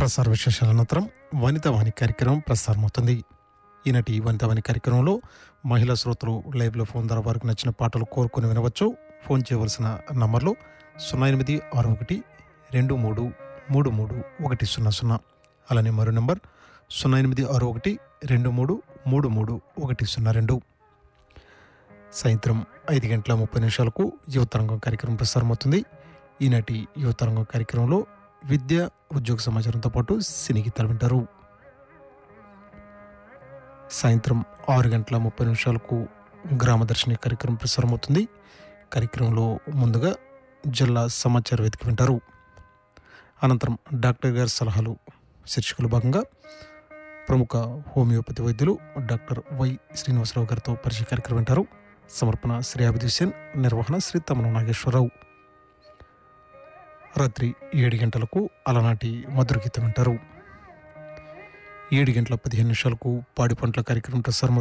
ప్రసార విశేషాల అనంతరం వనిత వాణి కార్యక్రమం ప్రసారమవుతుంది ఈనాటి వనిత వాణి కార్యక్రమంలో మహిళా శ్రోతలు లైవ్లో ఫోన్ ద్వారా వారికి నచ్చిన పాటలు కోరుకుని వినవచ్చు ఫోన్ చేయవలసిన నంబర్లు సున్నా ఎనిమిది ఆరు ఒకటి రెండు మూడు మూడు మూడు ఒకటి సున్నా సున్నా అలానే మరో నంబర్ సున్నా ఎనిమిది ఆరు ఒకటి రెండు మూడు మూడు మూడు ఒకటి సున్నా రెండు సాయంత్రం ఐదు గంటల ముప్పై నిమిషాలకు యువతరంగం కార్యక్రమం ప్రసారమవుతుంది ఈనాటి యువతరంగం కార్యక్రమంలో విద్య ఉద్యోగ సమాచారంతో పాటు సినీ గీతాలు వింటారు సాయంత్రం ఆరు గంటల ముప్పై నిమిషాలకు గ్రామదర్శిని కార్యక్రమం ప్రసారమవుతుంది కార్యక్రమంలో ముందుగా జిల్లా సమాచార వేదిక వింటారు అనంతరం డాక్టర్ గారి సలహాలు శీర్షికలు భాగంగా ప్రముఖ హోమియోపతి వైద్యులు డాక్టర్ వై శ్రీనివాసరావు గారితో పరిచయ కార్యక్రమం వింటారు సమర్పణ శ్రీ అభిదీసేన్ నిర్వహణ శ్రీ తమన నాగేశ్వరరావు రాత్రి ఏడు గంటలకు అలనాటి మధుర గీతం వింటారు ఏడు గంటల పదిహేను నిమిషాలకు పాడి పంటల కార్యక్రమం ప్రసారం